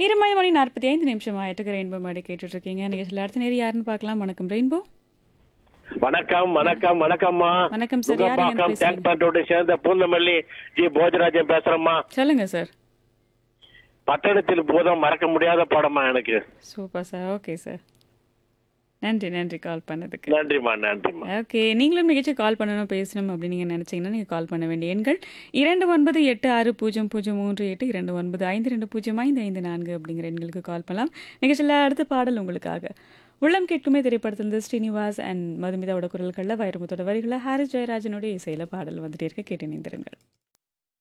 நேரமாய் மணி நாற்பத்தி ஐந்து நிமிஷம் ஆயிட்டு ரெயின்போ மாடி கேட்டுட்டு இருக்கீங்க நிகழ்ச்சியில் அடுத்த நேரம் யாருன்னு பார்க்கலாம் வணக்கம் ரெயின்போ வணக்கம் வணக்கம் வணக்கம்மா வணக்கம் சார் யார் எங்க பாக்கம் பேசுறீங்க டேக் பண்றோட சேர்ந்த பூந்தமல்லி ஜி போஜராஜன் பேசுறேம்மா சொல்லுங்க சார் பட்டணத்தில் பூதம் மறக்க முடியாத படமா எனக்கு சூப்பர் சார் ஓகே சார் நன்றி நன்றி கால் பண்ணதுக்கு நன்றிம்மா நன்றிம்மா ஓகே நீங்களும் நிகழ்ச்சி கால் பண்ணணும் பேசணும் அப்படின்னு நீங்கள் நினச்சிங்கன்னா நீங்கள் கால் பண்ண வேண்டிய எண்கள் இரண்டு ஒன்பது எட்டு ஆறு பூஜ்ஜியம் பூஜ்ஜியம் மூன்று எட்டு இரண்டு ஒன்பது ஐந்து ரெண்டு பூஜ்ஜியம் ஐந்து ஐந்து நான்கு அப்படிங்கிற எண்களுக்கு கால் பண்ணலாம் நிகழ்ச்சியில் அடுத்த பாடல் உங்களுக்காக உள்ளம் கேட்குமே திரைப்படத்திலிருந்து ஸ்ரீனிவாஸ் அண்ட் மதுமிதாவோட குரல்களில் வைரமுத்தோட வரிகளை ஹாரிஸ் ஜெயராஜனுடைய இசையில் பாடல் வந்துட்டே இருக்க கேட்டு நிந்திருங்கள்